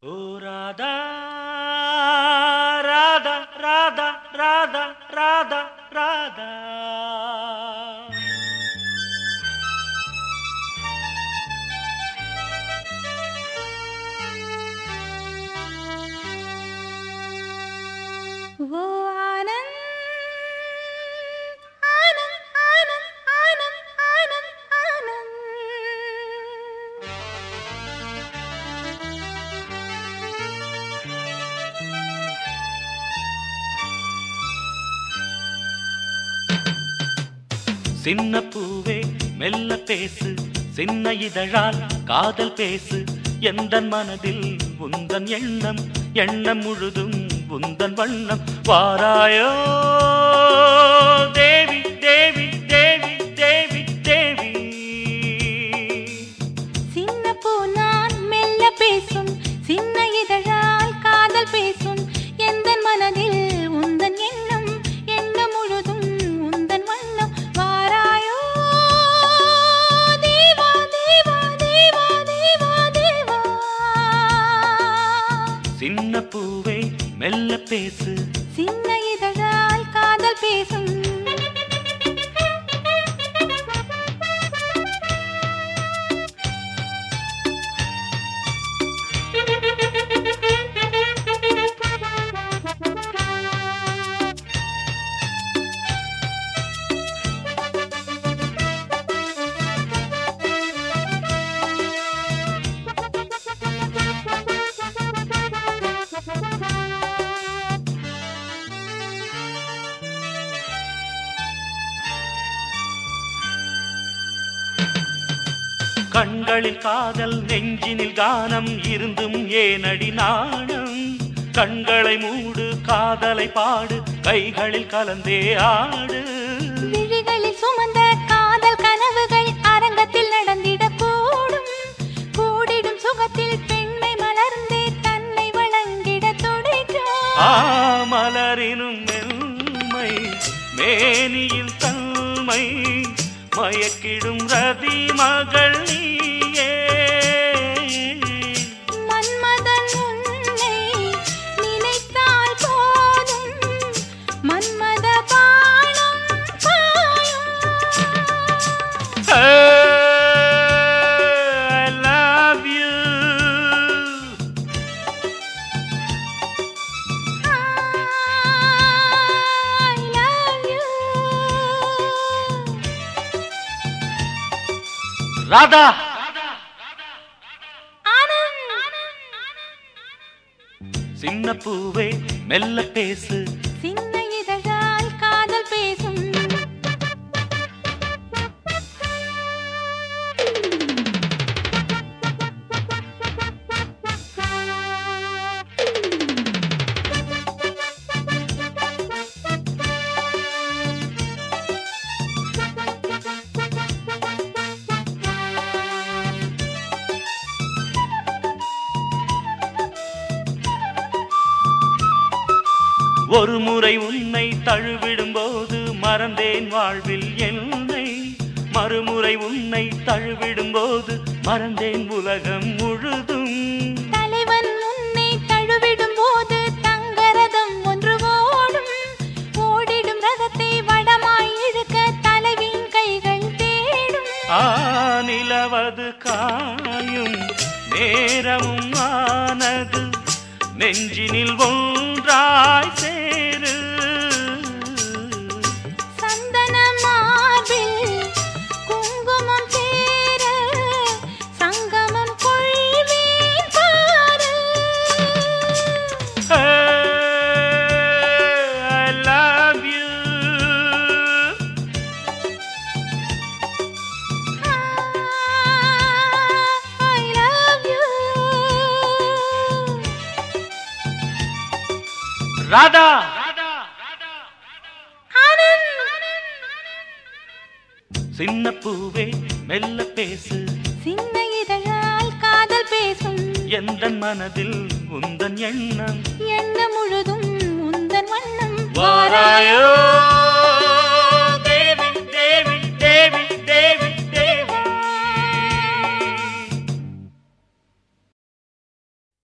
ஓ ராதா ராதா ராதா ராதா ராதா ராதா वो आनंद आनंद आनंद आनंद आनंद आनंद சின்ன பூவே மெல்ல பேசு சின்ன இதழால் காதல் பேசு எந்த மனதில் உந்தன் எண்ணம் எண்ணம் முழுதும் உந்தன் வண்ணம் வாராயோ தேவி தேவி தேவி தேவி தேவி சின்ன பூனான் மெல்ல பேசும் சின்ன இதழால் காதல் பேசும் எந்தன் மனதில் உந்தன் எண்ணம் எண்ணம் முழுதும் உந்தன் வண்ணம் வாராயோ தேவா தேவா தேவா தேவா தேவா சின்ன பூவே மெல்ல பேசு சின்ன இதழால் காதல் பேசும் கண்களில் காதல் நெஞ்சினில் கானம் இருந்தும் ஏனடி நாணம் கண்களை மூடு காதலை பாடு கைகளில் கலந்தே ஆடு விழிகளில் சுமந்த காதல் கனவுகள் அரங்கத்தில் நடந்திட கூடும் கூடிடும் சுகத்தில் பெண்மை மலர்ந்தே தன்னை வழங்கிட துடைக்கும் ஆ மலரினும் மென்மை மேனியில் தன்மை மயக்கிடும் ரதி மகள் நீயே மன்மதன் உன்னை நினைத்தால் போதும் மன்மத பாணம் பாயும் I love you. I love you Radha Anand சின்ன பூவே மெல்ல பேசு சின்ன இதழால் காதல் பேசும் ஒரு முறை உன்னை தழுவிடும் போது மறந்தேன் வாழ்வில் என்னை மறுமுறை உன்னை தழுவிடும் போது மறந்தேன் உலகம் முழுதும் தலைவன் உன்னை தழுவிடும் போது தங்கரதம் ஒன்று ஓடும் ஓடிடும் ரதத்தை வடமாய் இழுக்க தலைவின் கைகள் தேடும் ஆ நிலவது காயும் நேரமும் ஆனது நெஞ்சினில் ஒன்றாய் சேரு சந்தன மார்பில் குங்குமம் சேர சங்கமம் கொள்வேன் பாரு I love you. I love you Radha Anand சின்ன பூவே மெல்ல பேசு சின்ன இதழால் காதல் பேசும் எந்த மனதில் உந்தன் எண்ணம் எண்ணம் முழுதும் உந்தன் வண்ணம் வாராயோ